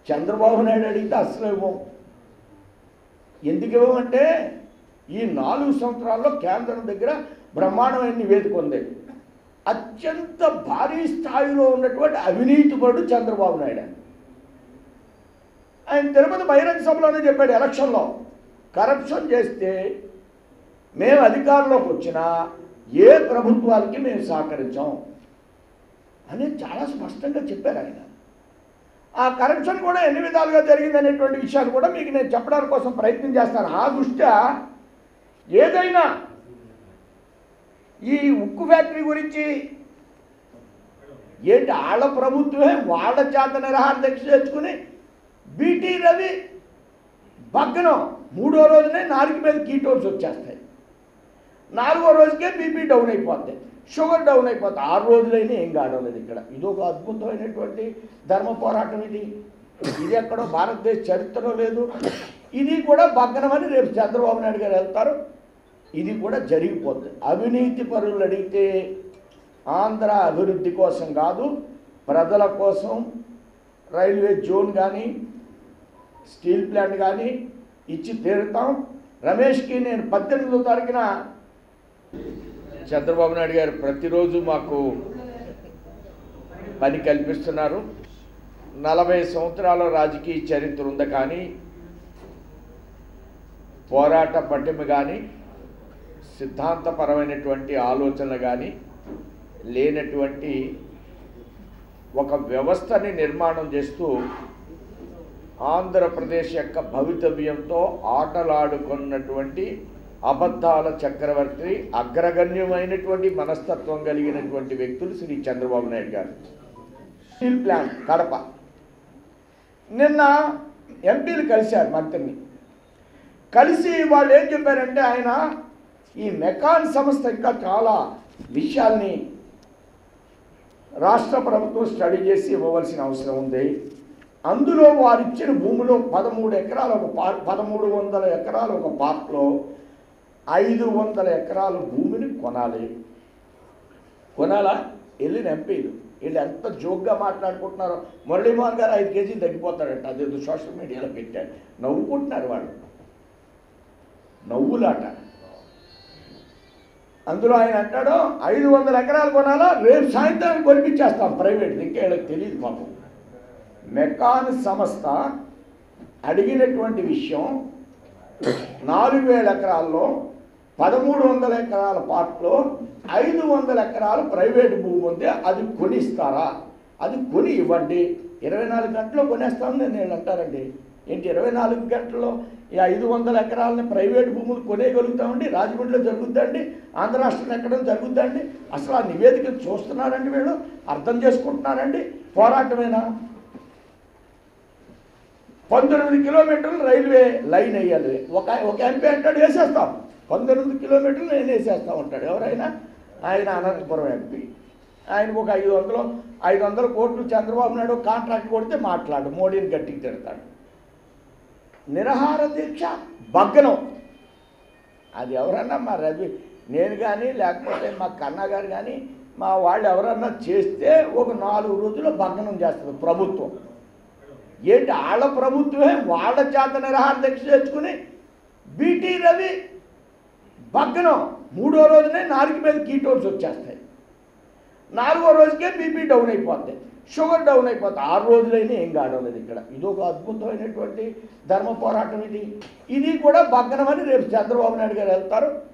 చంద్రబాబు నాయుడు అడిగితే అసలు ఇవ్వం ఎందుకు ఇవ్వమంటే ఈ నాలుగు సంవత్సరాల్లో కేంద్రం దగ్గర బ్రహ్మాండమైన నివేదిక ఉంది అత్యంత భారీ స్థాయిలో ఉన్నటువంటి అవినీతిపరుడు చంద్రబాబు నాయుడు అని ఆయన తిరుపతి బహిరంగ సభలోనే చెప్పాడు ఎలక్షన్లో కరప్షన్ చేస్తే మేము అధికారంలోకి వచ్చినా ఏ ప్రభుత్వాలకి మేము సహకరించాం అని చాలా స్పష్టంగా చెప్పారు ఆయన ఆ కరప్షన్ కూడా ఎన్ని విధాలుగా జరిగిందనేటువంటి విషయాలు కూడా మీకు నేను చెప్పడానికి కోసం ప్రయత్నం చేస్తాను ఆ దృష్ట్యా ఏదైనా ఈ ఉక్కు ఫ్యాక్టరీ గురించి ఏంటి వాళ్ళ ప్రభుత్వమే వాళ్ళ చేత నిరహార దీక్ష తెచ్చుకుని బీటీ రవి భగ్నం మూడో రోజునే నాలుగు మీద కీటోన్స్ వచ్చేస్తాయి నాలుగో రోజుకే బీపీ డౌన్ అయిపోద్ది షుగర్ డౌన్ అయిపోద్ది ఆరు రోజులైనా ఏం కావలేదు ఇక్కడ ఇది ఒక అద్భుతమైనటువంటి ధర్మ పోరాటం ఇది ఇది ఎక్కడో భారతదేశ చరిత్రలో లేదు ఇది కూడా భగ్నమని రేపు చంద్రబాబు నాయుడు గారు వెళ్తారు ఇది కూడా జరిగిపోద్ది అవినీతి పరులు అడిగితే ఆంధ్ర అభివృద్ధి కోసం కాదు ప్రజల కోసం రైల్వే జోన్ కానీ స్టీల్ ప్లాంట్ కానీ ఇచ్చి తీరుతాం రమేష్కి నేను పద్దెనిమిదో తారీఖున చంద్రబాబు నాయుడు గారు ప్రతిరోజు మాకు పని కల్పిస్తున్నారు నలభై సంవత్సరాల రాజకీయ చరిత్ర ఉంది కానీ పోరాట పట్టిమ కానీ సిద్ధాంతపరమైనటువంటి ఆలోచనలు కానీ లేనటువంటి ఒక వ్యవస్థని నిర్మాణం చేస్తూ ఆంధ్రప్రదేశ్ యొక్క భవితవ్యంతో ఆటలాడుకున్నటువంటి అబద్ధాల చక్రవర్తి అగ్రగణ్యమైనటువంటి మనస్తత్వం కలిగినటువంటి వ్యక్తులు శ్రీ చంద్రబాబు నాయుడు గారు స్టీల్ ప్లాంట్ కడప నిన్న ఎంపీలు కలిశారు మంత్రిని కలిసి వాళ్ళు ఏం చెప్పారంటే ఆయన ఈ మెకాన్ సంస్థ ఇంకా చాలా విషయాల్ని రాష్ట్ర ప్రభుత్వం స్టడీ చేసి ఇవ్వవలసిన అవసరం ఉంది అందులో వారు ఇచ్చిన భూమిలో పదమూడు ఎకరాల ఒక పార్క్ పదమూడు వందల ఎకరాల ఒక పార్క్లో ఐదు వందల ఎకరాల భూమిని కొనాలి కొనాలా వెళ్ళిన ఎంపీలు వీళ్ళు ఎంత జోక్గా మాట్లాడుకుంటున్నారో మురళీమోహన్ గారు ఐదు కేజీలు తగ్గిపోతాడంట అదేదో సోషల్ మీడియాలో పెట్టాడు నవ్వుకుంటున్నారు వాళ్ళు నవ్వులాట అందులో ఆయన అంటాడు ఐదు వందల ఎకరాలు కొనాలా రేపు సాయంత్రానికి కొనిపించేస్తాం ప్రైవేట్ ఇంకా వీళ్ళకి తెలియదు పాపం మెకాన్ సంస్థ అడిగినటువంటి విషయం నాలుగు వేల ఎకరాల్లో పదమూడు వందల ఎకరాల పార్ట్లో ఐదు వందల ఎకరాలు ప్రైవేట్ భూమి ఉంది అది కొనిస్తారా అది కొని ఇవ్వండి ఇరవై నాలుగు గంటల్లో కొనేస్తామని నేను అంటారండి ఏంటి ఇరవై నాలుగు గంటల్లో ఈ ఐదు వందల ఎకరాలని ప్రైవేట్ భూములు కొనేయగలుగుతామండి రాజమండ్రిలో జరుగుద్దండి ఆంధ్ర రాష్ట్రంలో ఎక్కడ జరుగుద్దండి అసలు ఆ నివేదిక చూస్తున్నారండి వీళ్ళు అర్థం చేసుకుంటున్నారండి పోరాటమేనా పంతొమ్మిది కిలోమీటర్లు రైల్వే లైన్ వేయాలి ఒక ఒక ఎంపీ అంటాడు వేసేస్తాం పంతొమ్మిది కిలోమీటర్లు నేను వేసేస్తాం అంటాడు ఎవరైనా ఆయన అనంతపురం ఎంపీ ఆయనకు ఒక ఐదు వందలు ఐదు వందల కోట్లు చంద్రబాబు నాయుడు కాంట్రాక్ట్ కొడితే మాట్లాడు మోడీని గట్టికి తిడతాడు నిరహార దీక్ష భగ్నం అది ఎవరన్నా మా రవి నేను కానీ లేకపోతే మా కన్నా గారు కానీ మా వాళ్ళు ఎవరన్నా చేస్తే ఒక నాలుగు రోజుల్లో భగ్నం చేస్తుంది ప్రభుత్వం ఏంటి వాళ్ళ ప్రభుత్వమే వాళ్ళ చేత నిరహార దీక్ష తెచ్చుకుని బీటీ రవి భగ్నం మూడో రోజునే నాలుగు మీద కీటోన్స్ వచ్చేస్తాయి నాలుగో రోజుకే బీపీ డౌన్ అయిపోద్ది షుగర్ డౌన్ అయిపోద్ది ఆరు రోజులైనా ఏం కావలేదు ఇక్కడ ఇది ఒక అద్భుతమైనటువంటి ధర్మ పోరాటం ఇది ఇది కూడా భగ్నమని రేపు చంద్రబాబు నాయుడు గారు వెళ్తారు